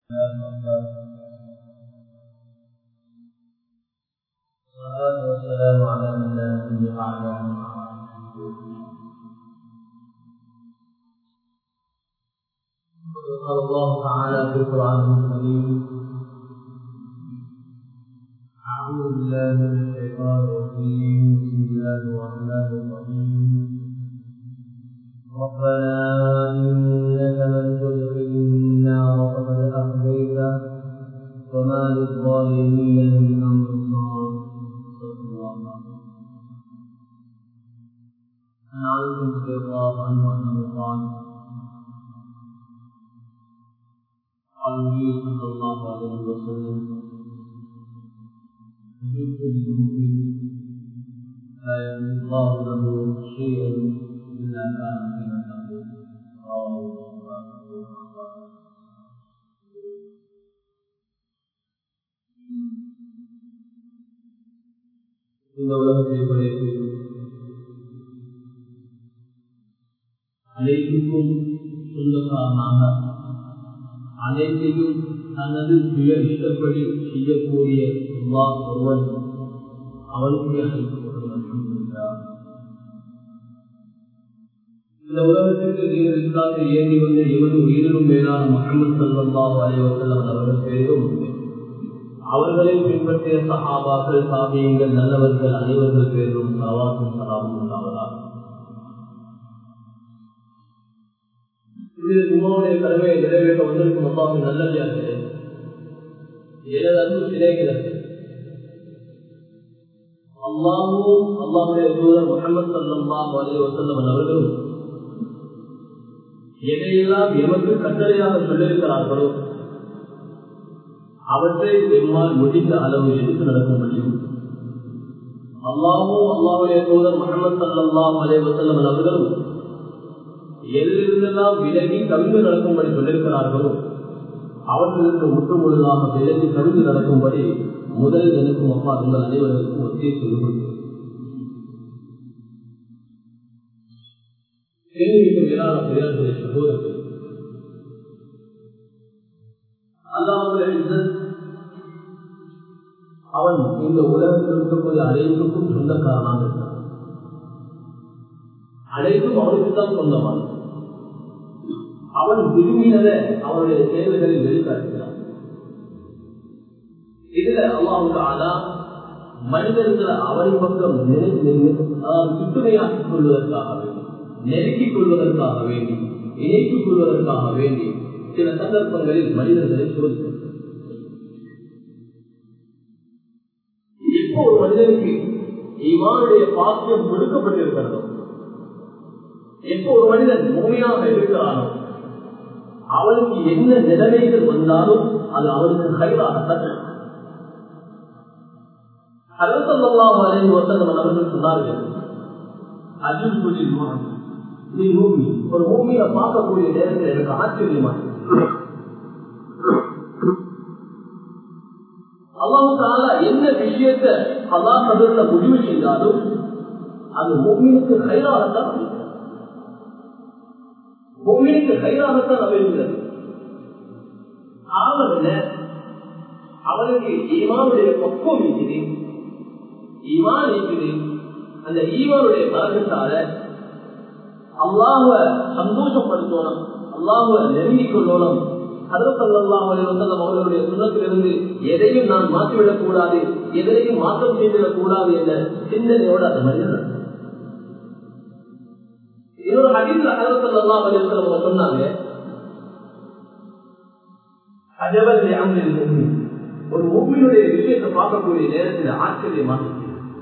والصلاة والسلام على من لا نبي بعده قال الله تعالى في القرآن الكريم أعوذ بالله من الشيطان الرجيم بسم الله الرحمن الرحيم ربنا إنك من تدخل النار فقد أخزيته وما للظالمين من أنصار صدق الله العظيم عن علي رضي الله عنه أنه قال قال النبي صلى الله عليه وسلم يحب للمؤمن لا يملك الله له شيئا إلا كان قيمته رواه இந்த உலகத்தை படைத்து அனைத்துக்கும் சொந்தக்காரனாக அனைத்தையும் தனது சுய இஷ்டப்படி செய்யக்கூடிய அல்லாஹ் ஒருவன் அவனுக்கு அழைக்கப்படுகிறார் இந்த உலகத்திற்கு நீங்கள் இஸ்லாத்தை ஏந்தி வந்த எவது உயிரிலும் மேலான முகமது சல்லாஹ் அலைவசல்லம் அவர்கள் பேரும் அவர்களை பின்பற்றிய சஹாபாக்கள் சாமியங்கள் நல்லவர்கள் அனைவர்கள் பேரும் சவாசும் சலாமும் உண்டாவதாக இது உமாவுடைய கடமையை நிறைவேற்ற வந்திருக்கும் அப்பாவின் நல்லடியார்களே எனது அன்பு சிலைகிறது அல்லாவும் அல்லாவுடைய தூதர் முகமது சல்லாஹ் அலி வசல்லம் அவர்களும் எதையெல்லாம் எமக்கு கட்டளையாக சொல்லியிருக்கிறார்களோ அவற்றை எம்மால் முடிந்த அளவு எடுத்து நடக்க முடியும் அல்லாவும் அல்லாவுடைய தூதர் முகமது சல்லாஹ் அலே வசல்லம் அவர்களும் எதிலிருந்தெல்லாம் விலகி கவிழ்ந்து நடக்கும்படி சொல்லியிருக்கிறார்களோ அவற்றிலிருந்து முற்று முழுதாக விலகி கவிழ்ந்து நடக்கும்படி முதல் எனக்கும் அப்பா உங்கள் அனைவருக்கும் ஒத்தே சொல்லுங்கள் கேள்விக்கு மேலான பெரியார்களுடைய சகோதரர்கள் அல்லாவுடைய அவன் இந்த உலகத்தில் இருக்கக்கூடிய அனைத்துக்கும் சொந்தக்காரனாக இருக்கிறான் அனைத்தும் அவனுக்கு தான் சொந்தமான அவன் விரும்பினதை அவனுடைய செயல்களில் வெளிக்காட்டுகிறான் இதுல அல்லாவுக்கு ஆனா மனிதர்களை அவன் பக்கம் சுட்டுமையாக்கிக் கொள்வதற்காக வேண்டி நெருக்கிக் கொள்வதற்காக வேண்டி இணைத்துக் கொள்வதற்காக வேண்டி சில சந்தர்ப்பங்களில் மனிதர்களை சோதிக்க இப்போ ஒரு மனிதனுக்கு இவானுடைய பாக்கியம் கொடுக்கப்பட்டிருக்கிறதோ எப்போ ஒரு மனிதன் மூமையாக இருக்கிறானோ அவனுக்கு என்ன நிலைமைகள் வந்தாலும் அது அவனுக்கு கைதாகத்தான் அலசல்லாம் அலைந்து வசனம் அவர்கள் சொன்னார்கள் அஜில் புதில் நீ பூமி ஒரு பூமியில பார்க்கக்கூடிய நேரத்தில் எனக்கு ஆச்சரியமா அல்லாவுக்கால என்ன விஷயத்தை அல்லா கதிர்ல முடிவு செய்தாலும் அது பூமிக்கு கைதாகத்தான் பூமிக்கு கைதாகத்தான் அமைகிறது காரணம் என்ன அவனுக்கு ஈமானுடைய பக்குவம் இருக்குது ஈமான் இருக்குது அந்த ஈமானுடைய பலகத்தால அல்லாஹுவ சந்தோஷப்படுத்தணும் அல்லாஹுவ நெருங்கிக் கொள்ளணும் அவர்களுடைய சுண்ணத்திலிருந்து எதையும் நான் மாற்றிவிடக் கூடாது எதையும் மாற்றம் செய்துவிடக் கூடாது என்ற சிந்தனையோடு அந்த மனிதன் இன்னொரு ஹதீஸ்ல அலுவலகம் அவங்க சொன்னாங்க அஜவல் ஒரு மூமியினுடைய விஷயத்தை பார்க்கக்கூடிய நேரத்தில் ஆச்சரியமாக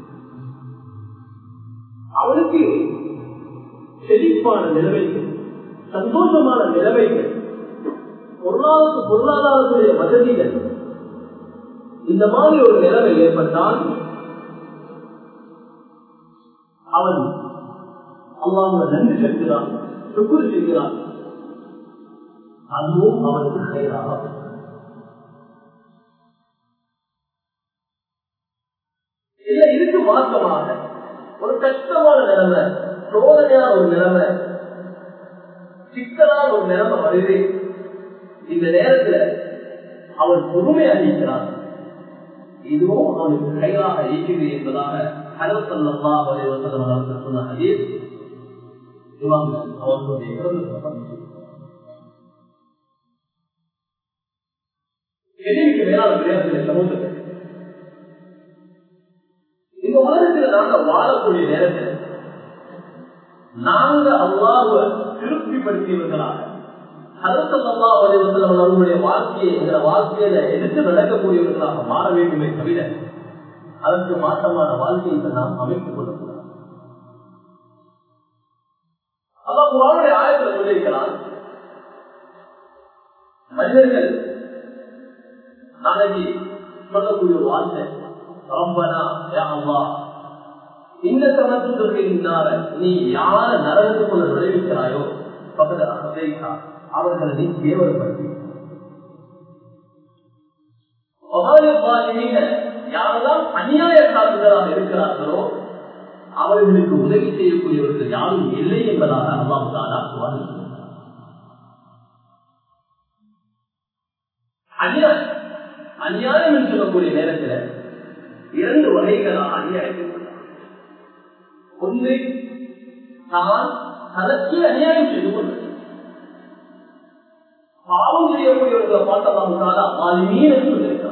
அவனுக்கு செழிப்பான நிலைமைகள் சந்தோஷமான நிலைமைகள் பொருளாதார பொருளாதாரத்துடைய வசதிகள் இந்த மாதிரி ஒரு நிலைமை ஏற்பட்டால் அவன் அல்லாஹ் நன்றி செலுத்துகிறான் சுக்குரு செய்கிறான் அதுவும் அவனுக்கு கைதாக இல்ல இதுக்கு மாற்றமாக ஒரு கஷ்டமான நிலைமை சோதனையான ஒரு நிலைமை சிக்கலான ஒரு நிலைமை வருது இந்த நேரத்துல அவன் பொறுமையாக இருக்கிறான் இதுவும் அவனுக்கு கையாக இருக்கிறது என்பதாக ஹரசல்லா வலைவசலம் அவர்கள் சொன்ன ஹதீஸ் இமாம் அவர்களுடைய எதிர்க்கு மேலான விளையாட்டுகளை சமூகத்தில் இந்த உலகத்தில் நாங்க வாழக்கூடிய நேரத்தில் நாங்க அல்லாஹுவ திருப்திப்படுத்தியவர்களாக அதற்கல்லா வலைவசலம் அவர்களுடைய வாழ்க்கையை எங்களை வாழ்க்கையில எடுத்து நடக்கக்கூடியவர்களாக மாற வேண்டுமே தவிர அதற்கு மாற்றமான வாழ்க்கையை நாம் அமைத்துக் கொள்ளக்கூடாது அல்லாஹ் குரானுடைய ஆயத்தில் சொல்லியிருக்கிறான் மனிதர்கள் நாளைக்கு சொல்லக்கூடிய வார்த்தை ரப்பனா யா அல்லாஹ் இந்த சமத்துக்கு இன்னார நீ யார நரகத்துக்குள்ள நுழைவிக்கிறாயோ பக்கத்து அகதைக்கா அவர்களை நீ கேவலப்படுத்தி யாரெல்லாம் அநியாயக்காரர்களாக இருக்கிறார்களோ அவர்களுக்கு உதவி செய்யக்கூடியவர்கள் யாரும் இல்லை என்பதாக அல்லாம் தானா அநியாயம் அநியாயம் என்று சொல்லக்கூடிய நேரத்தில் இரண்டு வகைகளாக அநியாயம் ஒன்று தான் தனக்கு அநியாயம் செய்து கொள்வது பாவம் செய்யக்கூடியவர்களை பார்த்தலாம் மாலிமீன் என்று சொல்லியிருக்கிறார்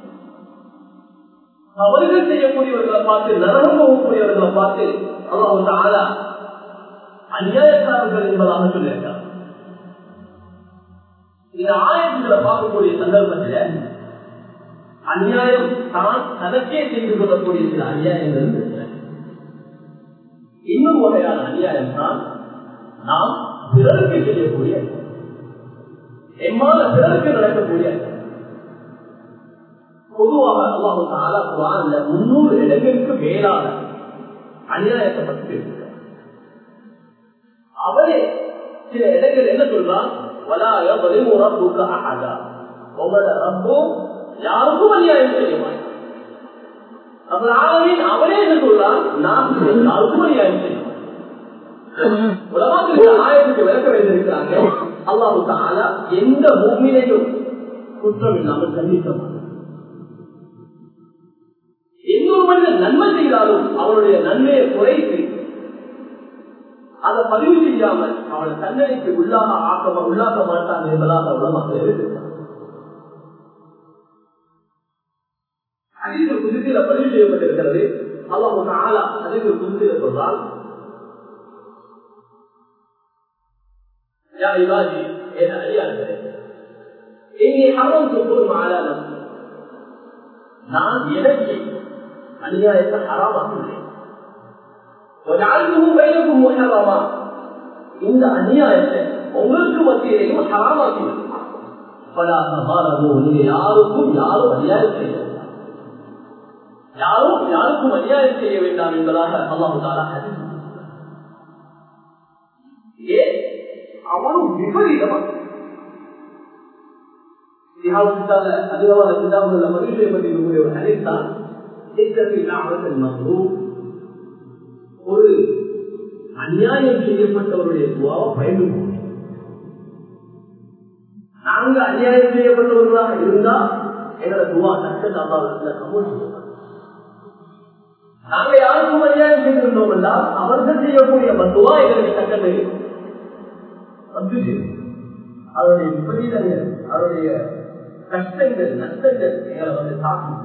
தவறுகள் செய்யக்கூடியவர்களை பார்த்து நரகம் போகக்கூடியவர்களை பார்த்து அல்லாஹ் ஆளா அநியாயக்காரர்கள் என்பதாக சொல்லியிருக்கிறார் இந்த ஆயத்துக்களை பார்க்கக்கூடிய சந்தர்ப்பத்தில் அநியாயம் தான் தனக்கே செய்து கொள்ளக்கூடிய சில அநியாயங்கள் இன்னும் வகையான அநியாயம் தான் நாம் பிறருக்கு செய்யக்கூடிய எம்மால பிறருக்கு நடக்கக்கூடிய பொதுவாக அல்லாஹு தாலா குரான்ல முன்னூறு இடங்களுக்கு மேலான அநியாயத்தை பற்றி பேசுகிறார் அவரே சில இடங்கள் என்ன சொல்றான் வலாய பதிமூறா தூக்க ஆகா உங்களோட ரப்பும் யாருக்கும் அநியாயம் செய்ய மாட்டான் அவர் ஆகவின் அவரே என்ன சொல்றான் நான் யாருக்கும் அநியாயம் செய்ய உலகத்தில் ஆயத்துக்கு விளக்க வைத்திருக்கிறாங்க அல்லாஹு தாலா எந்த பூமியிலையும் குற்றம் இல்லாமல் கண்டிக்க மாட்டார் எந்த ஒரு மனிதன் நன்மை செய்தாலும் அவனுடைய நன்மையை குறைத்து அதை பதிவு செய்யாமல் அவனை தண்டனைக்கு உள்ளாக ஆக்க உள்ளாக்க மாட்டான் என்பதாக உலமாக இருக்கிறார் அதிக புதுசில பதிவு செய்யப்பட்டிருக்கிறது அல்லாஹு தாலா அதிக புதுசில சொல்றால் يا عبادي إن أليانه إني حرمت الظلم على نفسي நான் எனக்கு அநியாயத்தை ஹராமாக்குள்ளேன் பைனக்கும் முஹரமா இந்த அநியாயத்தை உங்களுக்கு மத்தியிலையும் ஹராமாக்கினேன் நீங்க யாருக்கும் யாரும் அநியாயம் செய்ய யாரும் யாருக்கும் அநியாயம் செய்ய வேண்டாம் என்பதாக அல்லாஹு தாலா ஏன் அவனும் விபரீதமா அதிகமான கிதாபுகள் பதிவு செய்யப்பட்டிருக்கக்கூடிய ஒரு ஹரித்தான் ஒரு அநியாயம் செய்யப்பட்டவருடைய துவாவை பயன்படுத்த நாங்க அநியாயம் செய்யப்பட்டவர்களாக இருந்தா எங்களை துவா சட்ட கமல் நாங்க யாருக்கும் அநியாயம் செய்திருந்தோம் என்றால் அவர்கள் செய்யக்கூடிய துவா எங்களுக்கு சட்டம் தெரியும் அதனுடைய விபரீதங்கள் அதனுடைய கஷ்டங்கள் நஷ்டங்கள் எங்களை வந்து தாக்கும்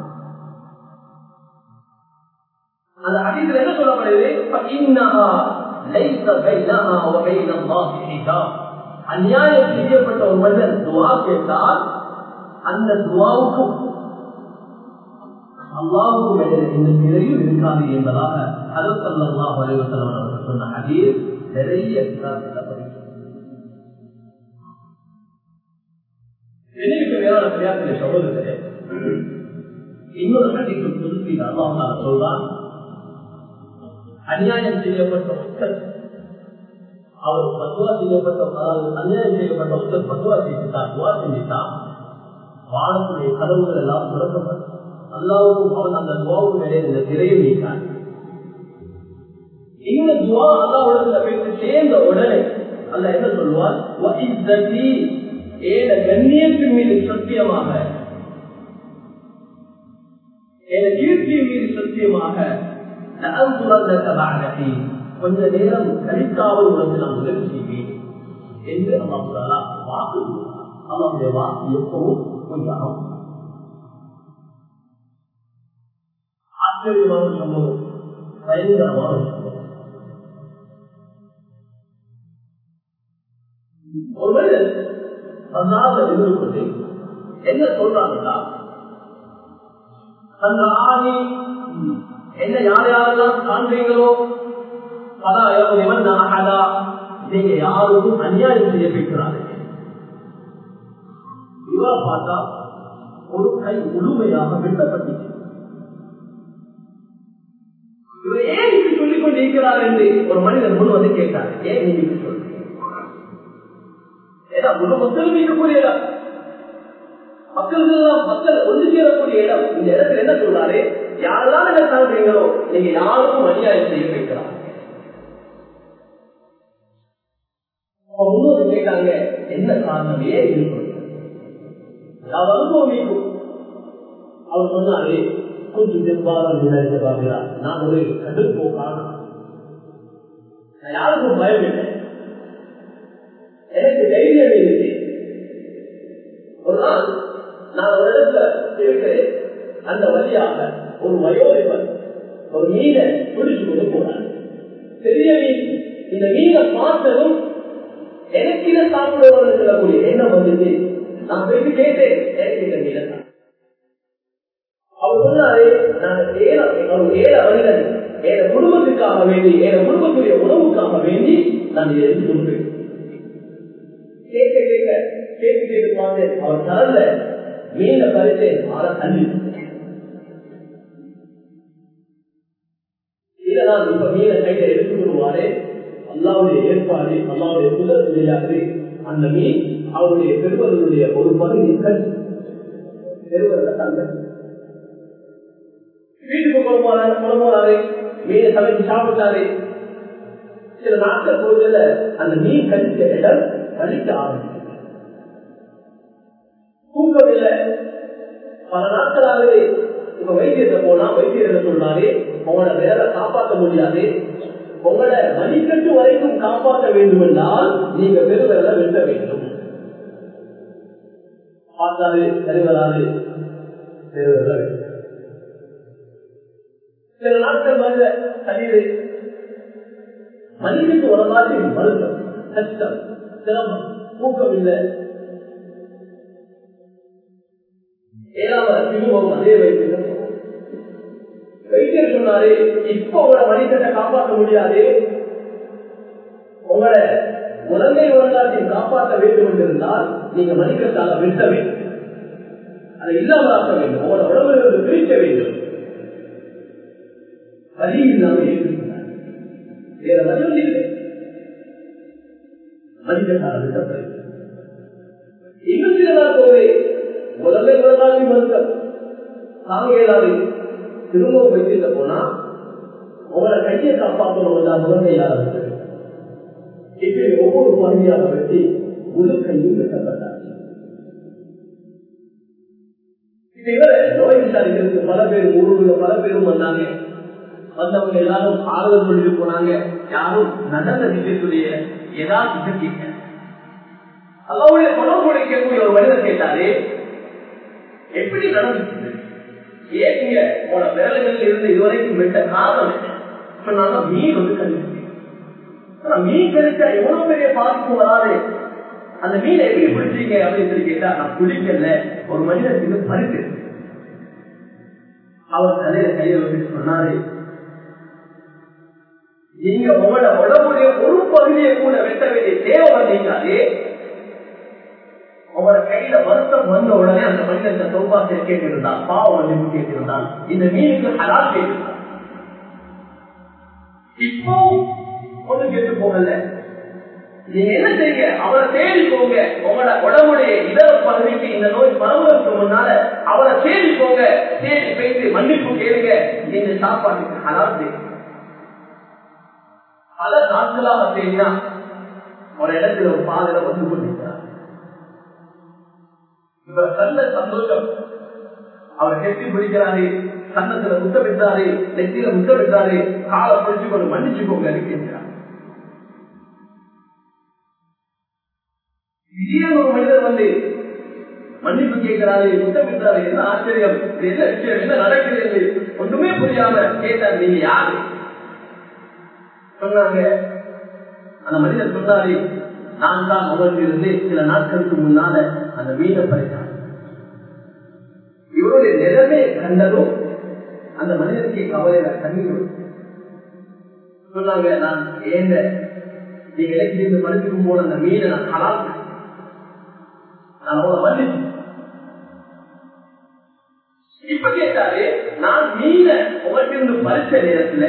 அந்த அதிகள் என்ன சொல்லப்படுது அநியாயம் செய்யப்பட்ட ஒரு மனிதன் துவா கேட்டால் அந்த துவாவுக்கும் அல்லாவுக்கும் இடையில இந்த நிறையும் இருக்காது என்பதாக அதற்கல்லா வரைவசலம் அவர்கள் சொன்ன அதீர் நிறைய நினைவுக்கு மேலான விளையாட்டுடைய சகோதரர்களே இன்னொரு நடிப்பு புதுப்பி அல்லாஹ் சொல்றான் அநியாயம் செய்யப்பட்ட மக்கள் அவர் பத்துவா செய்யப்பட்ட அதாவது அநியாயம் செய்யப்பட்ட மக்கள் பத்துவா செய்துட்டார் துவா செஞ்சுட்டான் வானத்துடைய கதவுகள் எல்லாம் திறக்கப்படும் அல்லாவுக்கும் அவன் அந்த துவாவுக்கும் இடையே இந்த திரையை நீக்கான் இந்த துவா அல்லாவுடத்துல போயிட்டு சேர்ந்த உடனே அல்ல என்ன சொல்லுவான் ஏன கண்ணியத்தின் மீது சத்தியமாக நிச்சயமாக கொஞ்ச நேரம் கழிக்காமல் உனக்கு நான் உதவி செய்வேன் என்று அல்லாஹாலா வாக்கு அல்லாவுடைய வாக்கு எப்பவும் பொய்யாகும் ஆச்சரியமான சம்பவம் பயங்கரமான சம்பவம் ஒரு மனிதன் அல்லாத எதிர்கொண்டு என்ன சொல்றாங்கன்னா அந்த ஆணி என்ன யார் யாரெல்லாம் காண்றீங்களோ நீங்க யாருக்கும் அநியாயம் செய்ய வைக்கிறார்கள் இவரை பார்த்தா ஒரு கை முழுமையாக வெட்டப்பட்டது இவர் ஏன் இப்படி சொல்லிக் கொண்டிருக்கிறார் என்று ஒரு மனிதன் முன் வந்து கேட்டார் ஏன் நீங்க இப்படி சொல்றீங்க ஏன்னா முழு மக்களும் இருக்கக்கூடிய இடம் மக்கள் எல்லாம் மக்கள் ஒன்று சேரக்கூடிய இடம் இந்த இடத்துல என்ன சொல்றாரு யாரெல்லாம் என்ன காண்றீங்களோ நீங்க யாருக்கும் அநியாயம் செய்ய வைக்கிறார் முன்னோரு கேட்டாங்க என்ன காரணம் ஏன் இது அனுபவம் அவர் சொன்னாரு கொஞ்சம் செவ்வாறு நான் ஒரு கடுப்போக்கான யாருக்கும் பயம் இல்லை எனக்கு தைரியம் இருக்கு ஒரு நாள் நான் ஒரு இடத்துல இருக்கிறேன் அந்த வழியாக ஒரு வயோதிபர் ஒரு மீனை பிடிச்சு கொண்டு போனார் பெரிய மீன் இந்த மீனை பார்த்ததும் எனக்கு இதை சாப்பிடுவது சொல்லக்கூடிய எண்ணம் வந்துச்சு நான் போயிட்டு கேட்டேன் எனக்கு இந்த மீனை அவர் சொன்னாரு நான் ஏழ ஒரு ஏழ மனிதன் என் குடும்பத்துக்காக வேண்டி என் குடும்பத்துடைய உணவுக்காக வேண்டி நான் இதை எடுத்து கொடுப்பேன் கேட்க கேட்க கேட்டு கேட்டு பார்த்தேன் அவர் தரல மீனை பறித்தேன் ஆற தண்ணி இதனால் இப்ப மீனை கையில எடுத்து கொள்வாரு அல்லாவுடைய ஏற்பாடு அல்லாவுடைய குதிரை விளையாட்டு அந்த மீன் அவருடைய பெருவர்களுடைய ஒரு பகுதி கண் பெருவர்களை தங்க வீட்டுக்கு போறாரு போறாரு மீனை சமைச்சு சாப்பிட்டாரு சில நாட்கள் பொழுதுல அந்த மீன் கழிச்ச இடம் கழிக்க ஆரம்பிச்சு தூக்கம் இல்லை பல நாட்களாகவே இப்ப வைத்தியத்தை போனா வைத்தியர் சொல்றாரு உங்களோட வேலை காப்பாற்ற முடியாது உங்களை மணிக்கட்டு வரைக்கும் காப்பாற்ற வேண்டும் என்றால் நீங்க பெருவரை வெட்ட வேண்டும் பார்த்தாரு சரிவராது பெருவரை சில நாட்கள் வந்த சரீரை மனிதனுக்கு ஒரு மாதிரி மருத்துவம் கஷ்டம் சிரமம் தூக்கம் இல்லை ஏழாவது திரும்பவும் அதே வைத்தியம் வைத்தியர் சொன்னாரு இப்ப உங்களை மனிதனை காப்பாற்ற முடியாது உங்களை உலகை உலகத்தையும் காப்பாற்ற வேண்டும் என்றிருந்தால் நீங்க மனிதத்தால வெட்ட வேண்டும் அதை இல்லாமல் ஆக்க வேண்டும் உங்களோட உடம்பிலிருந்து பிரிக்க வேண்டும் வழி இல்லாமல் ஏற்றுக்கிறார் வேற வழி ஒன்று இல்லை மனிதத்தால வெட்டப்படுகிறது இன்னும் சில நாள் போவே முதல்ல உலகாட்சி மருத்துவம் தாங்க இயலாது திரும்பவும் வைத்திருக்க போனா உங்களை கையை காப்பாற்றணும் தான் முதன்மை யாராவது இப்படி ஒவ்வொரு பகுதியாக வெட்டி முழு கையும் வெட்டப்பட்டாச்சு இவரை நோய் விசாரிக்கிறதுக்கு பல பேர் ஊருல பல பேரும் வந்தாங்க வந்தவங்க எல்லாரும் ஆறுதல் பண்ணிட்டு போனாங்க யாரும் நடந்த விஷயத்துடைய ஏதாவது கேட்க அல்லாவுடைய குணம் கொடுக்கக்கூடிய ஒரு மனிதர் கேட்டாரு எப்படி நடந்துச்சு ஏன் நீங்க உன விரல்கள் இருந்து இதுவரைக்கும் விட்ட காரணம் என்ன சொன்னாங்க மீன் வந்து கழிச்சு மீன் கழிச்சா எவ்வளவு பெரிய பாதிப்பு வராது அந்த மீனை எப்படி பிடிச்சீங்க அப்படின்னு சொல்லி கேட்டா நான் பிடிக்கல ஒரு மனிதனுக்கு பறித்து அவர் தலையில கையை வச்சுட்டு சொன்னாரு நீங்க உங்களோட உடம்புடைய ஒரு பகுதியை கூட வெட்ட வேண்டிய தேவை வந்தீங்களே உங்களோட கையில வருத்தம் வந்த உடனே அந்த மனிதன் சோபாசில் கேட்டிருந்தான் பாவம் வந்து கேட்டிருந்தான் இந்த மீனுக்கு ஹலால் கேட்டிருந்தான் இப்போ ஒண்ணு கேட்டு போகல நீங்க என்ன செய்யுங்க அவரை தேடி போங்க உங்களோட உடம்புடைய இதர பகுதிக்கு இந்த நோய் பரவுவதற்கு முன்னால அவரை தேடி போங்க தேடி போயிட்டு மன்னிப்பு கேளுங்க இந்த சாப்பாட்டுக்கு ஹலால் செய்யுங்க பல நாட்களாக தேடினா ஒரு இடத்துல ஒரு பாதையில வந்து கொண்டிருக்கிறார் இவர் கண்ட சந்தோஷம் அவர் கெட்டி பிடிக்கிறாரு கன்னத்துல முத்தமிட்டாரு நெத்தியில முத்தமிட்டாரு காலை பிடிச்சு கொண்டு மன்னிச்சு போங்க இருக்கின்றார் திடீர்னு ஒரு மனிதர் வந்து மன்னிப்பு கேட்கிறாரு முத்தமிட்டாரு என்ன ஆச்சரியம் இது என்ன விஷயம் என்ன நடக்கிறது ஒன்றுமே புரியாம கேட்டார் நீங்க யாரு சொன்னாங்க அந்த மனிதர் சொன்னாரு நான் தான் அவருக்கு இருந்து சில நாட்களுக்கு முன்னால அந்த மீனை பறித்தார் இவருடைய நிலைமையை கண்டதும் அந்த மனிதனுக்கு கவலையில கண்ணீர் சொன்னாங்க நான் ஏந்த நீங்க இலக்கிய மனுஷுக்கும் போன அந்த மீனை நான் கலாத்தேன் நான் அவளை மன்னிச்சு இப்ப கேட்டாரு நான் மீனை உங்களுக்கு இருந்து பறிச்ச நேரத்துல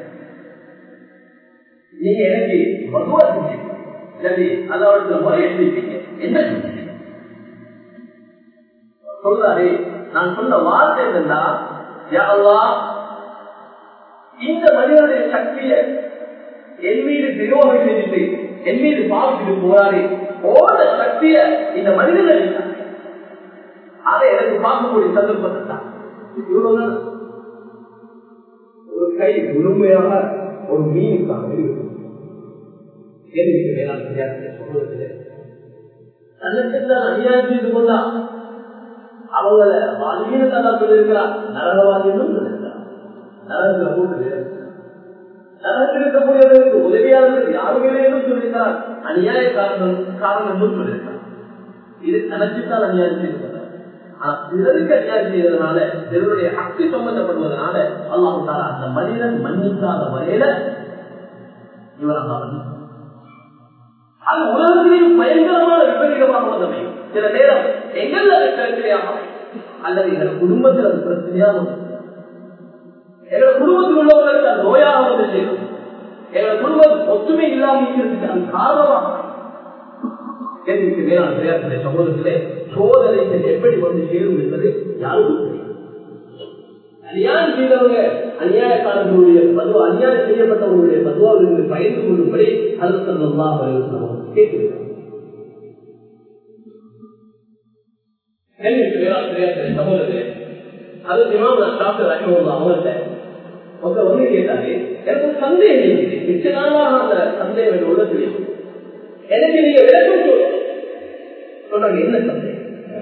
நீங்க எனக்கு மதுவா செஞ்சீங்க சரி அதோட முறையை செஞ்சீங்க என்ன செஞ்சீங்க சொல்றாரு நான் சொன்ன வார்த்தை என்னன்னா இந்த மனிதனுடைய சக்தியை என் மீது திரோகம் செஞ்சுட்டு என் மீது பாவிச்சுட்டு போறாரு போன சக்திய இந்த மனிதன் அதை எனக்கு பார்க்கக்கூடிய சந்தர்ப்பத்தை தான் இவ்வளவுதான் ஒரு கை முழுமையாக ஒரு மீனுக்காக இருக்கு கேள்விக்கு மேலான வித்தியாசத்தை சொல்வதில்லை தன்னுக்கு அநியாயம் செய்து கொண்டா அவங்கள வாழ்க்கையில சொல்லியிருக்கிறார் நரகவாதியும் சொல்லியிருக்கிறார் நரகத்துல போட்டு நரகத்தில் இருக்கக்கூடியவர்களுக்கு உதவியாளர்கள் யாருமே சொல்லியிருக்கிறார் அநியாய காரணம் காரணம் என்றும் சொல்லியிருக்கிறார் இது தனக்குத்தான் அநியாயம் செய்து கொண்டார் ஆனா பிறருக்கு அநியாயம் செய்வதனால பிறருடைய அக்தி சம்பந்தப்படுவதனால அல்லாஹால அந்த மனிதன் மன்னிக்காத வரையில இவராக அது உலகத்திலேயும் பயங்கரமான விபரீதமாக அமையும் சில நேரம் எங்கள் அது பிரச்சனையாக அல்லது எங்கள் குடும்பத்தில் அது பிரச்சனையாக எங்கள் குடும்பத்தில் உள்ளவர்களுக்கு அது நோயாக வந்து செய்யும் எங்கள் குடும்பம் ஒத்துமை இல்லாமல் இருக்கிறதுக்கு அது காரணமாக கேள்விக்கு மேலான பிரயாசத்தை சமூகத்திலே சோதனைகள் எப்படி வந்து சேரும் என்பது யாருக்கும் தெரியும் அநியாயம் செய்தவங்க அநியாயக்காரர்களுடைய பதுவா அநியாயம் செய்யப்பட்டவர்களுடைய பதுவாவிலிருந்து பயந்து கொள்ளும்படி அல்லா கேட்கிறார் கேள்விக்கு மேலான பிரயாசத்தை சமூகத்திலே அது இமாம் டாக்டர் அஹமது அவங்கள்ட்ட ஒருத்தர் வந்து கேட்டாரு எனக்கு ஒரு சந்தேகம் இருக்குது மிச்ச நாளாக அந்த சந்தேகம் எனக்கு உள்ள தெரியும் எனக்கு நீங்க விளக்கம் சொல்லணும் சொன்னாங்க என்ன சந்தேகம்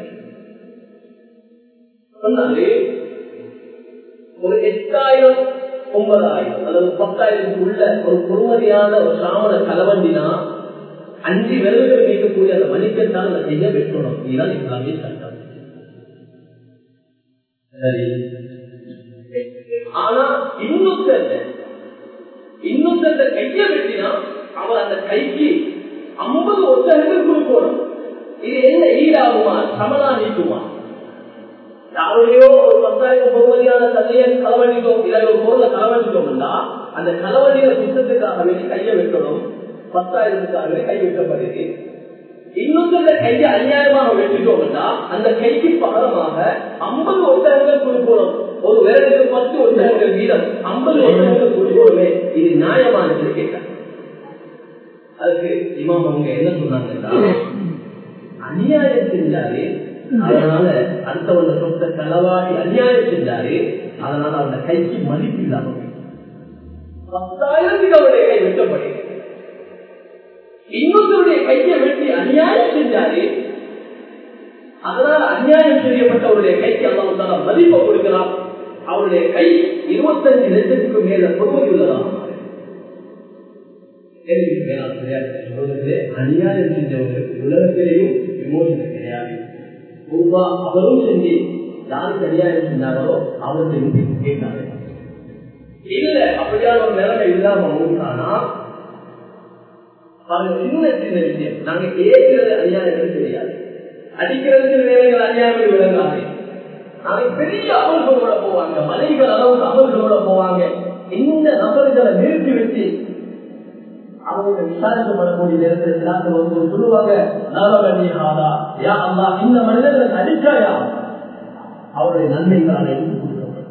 சொன்னாங்க ஒரு எட்டாயிரம் ஒன்பதாயிரம் அதாவது பத்தாயிரத்துக்கு உள்ள ஒரு பொறுமதியான ஒரு சாமன கலவண்டினா அஞ்சு விரல்கள் வைக்கக்கூடிய அந்த மணிக்கத்தான் அந்த செய்ய வெட்டணும் இதுதான் இஸ்லாமிய சட்டம் சரி ஆனா இன்னொருத்த இன்னொருத்த கைய வெட்டினா அவன் அந்த கைக்கு ஐம்பது ஒத்தகங்கள் கொடுக்கணும் இது என்ன ஈடாகுமா சமனா நீக்குமா யாரையோ ஒரு பத்தாயிரம் பொறுமதியான தந்தையை களவழித்தோம் இல்லை ஒரு பொருளை களவழித்தோம்னா அந்த களவழியில சுத்தத்துக்காகவே கையை வெட்டணும் பத்தாயிரத்துக்காகவே கை வெட்டப்படுது இன்னொருத்த கையை அநியாயமாக வெட்டிட்டோம்னா அந்த கைக்கு பகரமாக ஐம்பது ஒட்டகங்கள் கொடுக்கணும் ஒரு வேலைக்கு பத்து ஒட்டகங்கள் வீதம் ஐம்பது ஒட்டகங்கள் கொடுக்கணுமே இது நியாயமானது கேட்டாங்க அதுக்கு இமாம் அவங்க என்ன சொன்னாங்கன்னா அநியாயம் செஞ்சாரு அதனால அடுத்தவங்க சொத்த களவாடி அநியாயம் செஞ்சாரு அதனால அந்த கைக்கு மதிப்பு இல்லாம பத்தாயிரத்துக்கு அவருடைய கை வெட்டப்படுகிறது இன்னொருத்தருடைய கையை வெட்டி அநியாயம் செஞ்சாரு அதனால அநியாயம் செய்யப்பட்டவருடைய கைக்கு அல்லாவுத்தால மதிப்பை கொடுக்கலாம் அவருடைய கை இருபத்தஞ்சு லட்சத்துக்கு மேல பொறுமை உள்ளதாக அநியாயம் செஞ்சவங்களுக்கு உலகத்திலேயும் விமோசனம் கிடையாது ரூபா அவரும் செஞ்சு யாருக்கு அநியாயம் செஞ்சாங்களோ அவருக்கு கேட்டாங்க இல்ல அப்படியான ஒரு நிலைமை இல்லாம மூட்டானா சின்ன சின்ன விஷயம் நாங்க கேட்கிறது அநியாயம் தெரியாது அடிக்கிறது சில நேரங்கள் அநியாயம் விளங்காது நாளைக்கு பெரிய அமல்களோட போவாங்க மலைகள் அளவுக்கு அமல்களோட போவாங்க இந்த நபர்களை நிறுத்தி வச்சு அவங்க விசாரிக்க பண்ணக்கூடிய நேரத்தில் எல்லாரும் வந்து சொல்லுவாங்க நலவணியாதா யா அல்லா இந்த மனிதர்களுக்கு அடிச்சாயா அவருடைய நன்மைகளால் எடுத்து கொடுக்கப்படும்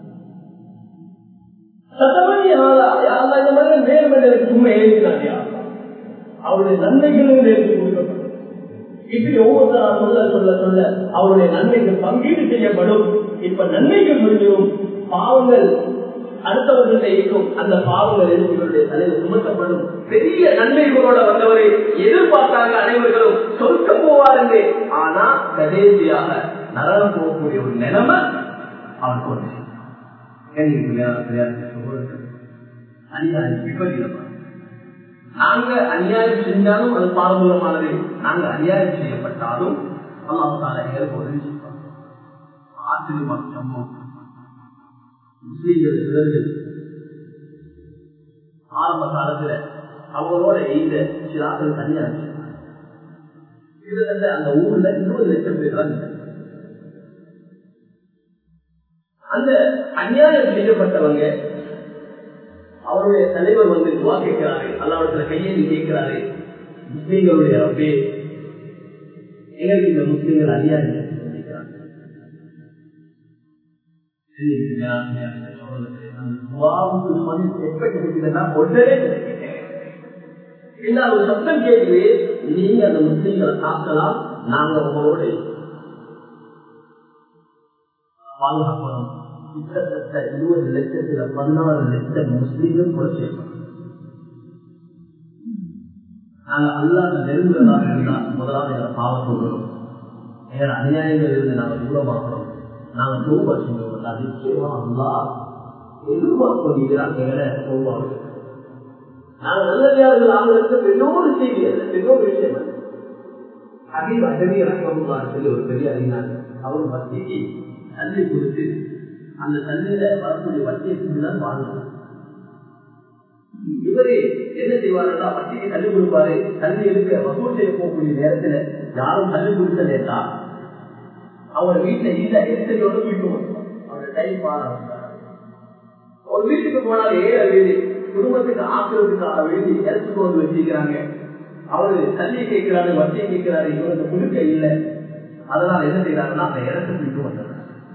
சத்தமணியாதா யா அல்லா இந்த மனிதன் மேலும் எனக்கு சும்மா எழுதினாரியா அவருடைய நன்மைகளும் எடுத்து கொடுக்கப்படும் இப்படி ஒவ்வொருத்தரா சொல்ல சொல்ல சொல்ல அவருடைய நன்மைகள் பங்கீடு செய்யப்படும் இப்ப நன்மைகள் முடிஞ்சிடும் பாவங்கள் அடுத்தவர்கள்ட்ட இருக்கும் அந்த பாவங்கள் எதுவும் இவருடைய தலையில் சுமத்தப்படும் பெரிய நன்மைகளோட வந்தவரை எதிர்பார்த்தாங்க அனைவர்களும் சொர்க்க போவாருங்க ஆனா கடைசியாக நரகம் போகக்கூடிய ஒரு நிலைமை அவனுக்கு ஒன்று அநியாயம் விபரீதமா நாங்க அநியாயம் செஞ்சாலும் அது பாரம்பரியமானது நாங்க அநியாயம் செய்யப்பட்டாலும் அல்லாஹால எங்களுக்கு உதவி செய்வாங்க ஆச்சரியமான சம்பவம் முஸ்லீம்கள் சிலர்கள் ஆரம்ப காலத்துல அவங்களோட எய்த சிலாக்கள் தனியாக கிட்டத்தட்ட அந்த ஊர்ல இருபது லட்சம் பேர் தான் அந்த அநியாயம் செய்யப்பட்டவங்க அவருடைய தலைவர் வந்து துவா கேட்கிறாரு அல்லாவிடத்துல கையெழுதி கேட்கிறாரு முஸ்லீம்களுடைய ரப்பே எங்களுக்கு இந்த முஸ்லீம்கள் அநியாயம் செஞ்சிருக்கிறாங்க ஒரு சத்தம் கேட்குது நீங்க அந்த முஸ்லீம்களை தாக்கலாம் நாங்க உங்களோட பாதுகாக்கணும் கிட்டத்தட்ட இருபது லட்சத்துல பதினாறு லட்சம் முஸ்லீம்கள் கொலை செய்யப்படும் நாங்க அல்லாத நெருங்குறதாக இருந்தால் முதலாவது எங்களை பாவத்தை விடணும் எங்களை அநியாயங்கள் இருந்து நாங்கள் தூரமாக்கணும் நாங்க தூபா செஞ்சோம் நிச்சயமா அல்லா எதிர்பார்க்கிறான் எங்களை தூபாங்க நாங்க நல்லவியாளர்கள் ஆகிறதுக்கு பெரியோரு செய்தி அல்ல பெரியோரு விஷயம் அல்ல ஹபீப் அகதி ரஹமுல்லான்னு சொல்லி ஒரு பெரிய அறிஞர் அவர் வட்டிக்கு தண்ணி கொடுத்து அந்த தண்ணியில வரக்கூடிய வட்டியை செஞ்சுதான் வாழ்ந்தார் இவரு என்ன செய்வாருன்னா வட்டிக்கு தண்ணி கொடுப்பாரு தண்ணி எடுக்க வசூல் செய்ய போகக்கூடிய நேரத்துல யாரும் தண்ணி கொடுக்கலேட்டா அவங்க வீட்டுல இல்ல எரிசலையோட வீட்டு அவரோட டைம் பாரு ஒரு வீட்டுக்கு போனாலே ஏழை வீடு குடும்பத்துக்கு ஆக்குறதுக்காக வேண்டி இறச்சு கொண்டு வச்சிருக்கிறாங்க அவரு தண்ணி கேட்கிறாரு வட்டியை கேட்கிறாரு இவருக்கு குடுக்க இல்லை அதனால என்ன செய்யறாருன்னா அந்த இடத்துக்கு விட்டு வந்தார்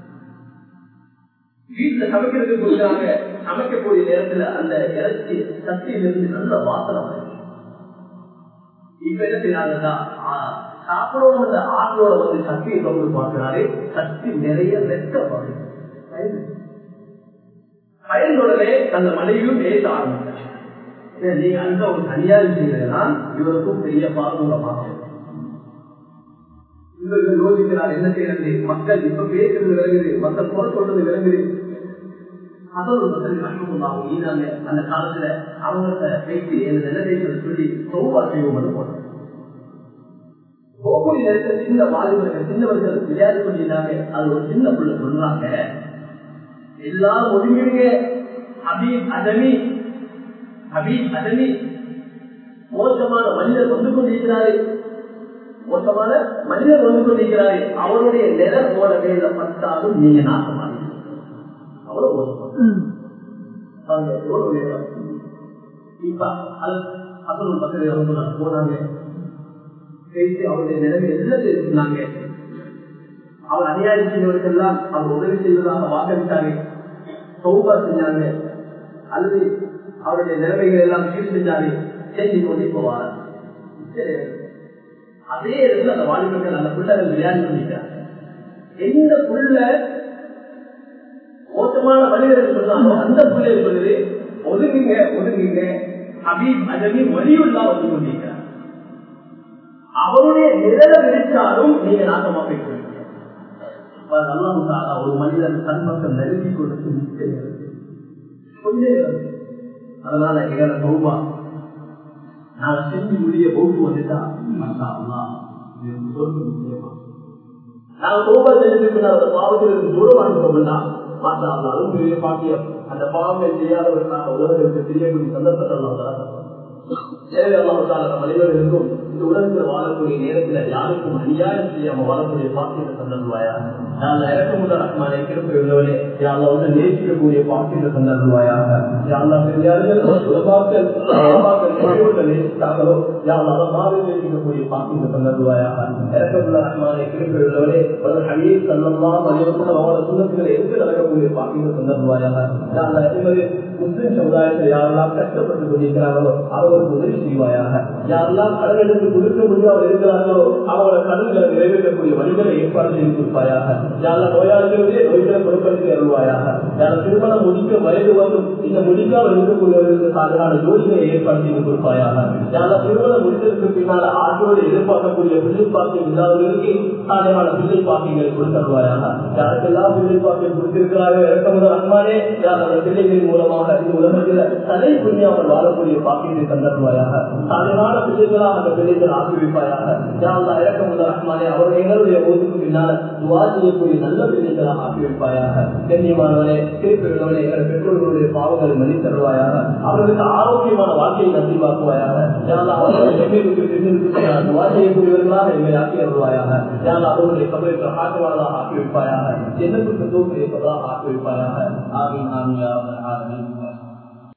வீட்டுல சமைக்கிறதுக்கு கொடுக்குறாங்க சமைக்கக்கூடிய நேரத்துல அந்த இறைச்சி சக்தியிலிருந்து நல்ல வாசனை வருது இப்ப என்ன செய்யறாங்கன்னா சாப்பிடவும் அந்த ஆட்டோட வந்து சக்தியை தொடர்ந்து பார்க்கிறாரு சக்தி நிறைய வெட்ட வருது பயனுடனே அந்த மனைவியும் பேச ஆரம்பித்தார் நீங்க அந்த ஒரு தனியார் செய்யறதுதான் இவருக்கும் பெரிய பாதுகாப்பாக இவர்கள் யோசிக்கிறார் என்ன செய்யறது மக்கள் இப்ப பேசுறது விளங்குது மக்கள் குறை சொல்றது விளங்குது அந்த காலத்துல அவங்கள்ட்ட பேசி என்ன செய்யறது சொல்லி சோபா செய்வோம் போனோம் ஒவ்வொரு நேரத்தில் சின்ன வாலிபர்கள் சின்னவர்கள் விளையாட்டு பண்ணிட்டாங்க அது ஒரு சின்ன பிள்ளை சொல்றாங்க எல்லாம் ஒதுங்கிடுங்க ஹபீப் அதமி ஹபீப் அதமி மோசமான மனிதர் வந்து கொண்டிருக்கிறாரு மோசமான மனிதர் வந்து கொண்டிருக்கிறாரு அவருடைய நிலம் போல வேலை பட்டாலும் நீங்க நாசமாக அவ்வளவு மோசமான இப்ப அசல் பக்கத்தில் போனாங்க பேசி அவருடைய நிலைமை எல்லாத்தையும் சொன்னாங்க அவர் அநியாயம் செய்தவர்கள்லாம் அவர் உதவி செய்வதாக வாக்களித்தாங்க சௌபா செஞ்சாங்க அல்லது அவருடைய நிலைமைகள் எல்லாம் சீர் செஞ்சாங்க செஞ்சு கொண்டு போவார் அதே இடத்துல அந்த வாலிபர்கள் அந்த பிள்ளைகள் விளையாடி பண்ணிட்டாங்க எந்த புள்ள மோசமான மனிதர்கள் சொன்னாலும் அந்த பிள்ளை சொல்லுது ஒதுங்குங்க ஒதுங்குங்க ஹபீப் அஜமி வலியுள்ளா வந்து கொண்டிருக்கிறார் அவருடைய நிழல விரிச்சாலும் நீங்க நாசமா போய்க்கிறீங்க ஒரு மனிதன் தன் பக்கம் நெருங்கி கொடுத்து கொஞ்சம் அதனால எங்களை சௌபா நாங்க செஞ்சு முடிய போட்டு வந்துட்டா நாங்க சௌபா செஞ்சுட்டு அந்த பாவத்திலிருந்து தூரமாகிட்டோம்னா மாற்றா அதுவும் பெரிய பாக்கியம் அந்த பாவங்கள் செய்யாதவர்களாக உலகத்திற்கு தெரியக்கூடிய சந்தர்ப்பத்தை மனிதர்களுக்கும் இந்த உலகத்தில் வாழக்கூடிய நேரத்துல யாருக்கும் அநியாயம் செய்யாம வாழக்கூடிய பாக்கியத்தை தந்தருவாயா நான் இறக்கமுள்ள ரஹ்மானை கிருப்பை உள்ளவனே யாழ்லா வந்து நேசிக்கக்கூடிய பாக்கியத்தை தந்தருவாயாக யாழ்லா பெரியார்கள் உலகாக்கள் உலகாக்கள் நேசித்தார்களோ யாழ்லா அதை மாதிரி நேசிக்கக்கூடிய பாக்கியத்தை தந்தருவாயாக இறக்கமுள்ள ரஹ்மானை கிருப்பை உள்ளவனே ஒரு ஹனியை தன்னம்மா மனிதர்கள் அவங்களோட சுண்ணத்துகளை எடுத்து நடக்கக்கூடிய பாக்கியத்தை தந்தருவாயாக யாழ்லா என்பது முஸ்லிம் சமுதாயத்தில் யாரெல்லாம் கஷ்டப்பட்டு கொண்டிருக்கிறார்களோ அவங்க அவருக்கு உதவி செய்வாயாக யாரெல்லாம் கடன் எடுத்து கொடுக்க முடியாமல் இருக்கிறார்களோ அவங்கள கடன்களை நிறைவேற்றக்கூடிய வழிகளை ஏற்பாடு செய்து கொடுப்பாயாக யாரெல்லாம் நோயாளிகளுடைய நோய்களை பொருட்படுத்தி அருள்வாயாக யார திருமணம் முடிக்க வயது வந்தும் இந்த முடிக்காமல் இருக்கக்கூடியவர்களுக்கு சாதாரண ஜோடிகளை ஏற்பாடு செய்து கொடுப்பாயாக யாரெல்லாம் திருமணம் முடித்ததற்கு பின்னால் ஆற்றோடு எதிர்பார்க்கக்கூடிய பிள்ளை பாக்கியம் இல்லாதவர்களுக்கு சாதாரண பிள்ளை பாக்கியங்களை கொடுத்தருவாயாக யாருக்கெல்லாம் பிள்ளை பாக்கியம் கொடுத்திருக்கிறார்கள் இறக்க முதல் அன்பானே யார் அந்த பிள்ளைகளின் மூலமாக இந்த உலகத்தில் தலை புரியாமல் வாழக்கூடிய பாக்கியத்தை தந்தருவாயாக சாதாரண பிள்ளைகளாக அந்த பிள்ளைகள் ஆக்கி வைப்பாயாக யாரெல்லாம் இறக்க முதல் அன்பானே அவர் எங்களுடைய ஓதுக்கு பின்னால் துவா செய்யக்கூடிய நல்ல பிள்ளைகளாக ஆக்கி வைப்பாயாக கண்ணியமானவனே திருப்பிள்ளவனே எங்கள் பெற்றோர்களுடைய பாவங்களை மன்னித்தருவாயாக அவர்களுக்கு ஆரோக்கியமான வாழ்க்கையை நம்பிவாக்குவாயாக யாரெல்லாம் அவர்கள் எங்களுக்கு தெரிந்திருக்கு துவா செய்யக்கூடியவர்களாக எங்களை ஆக்கி அருள்வாயாக யாரெல்லாம் அவர்களுடைய கபலை ஆக்குவார்களாக ஆக்கி வைப்பாயாக என்னத்துக்கு தூக்கு ஆக்கி வைப்பாயாக ஆமீன் ஆமீன் ஆமீன்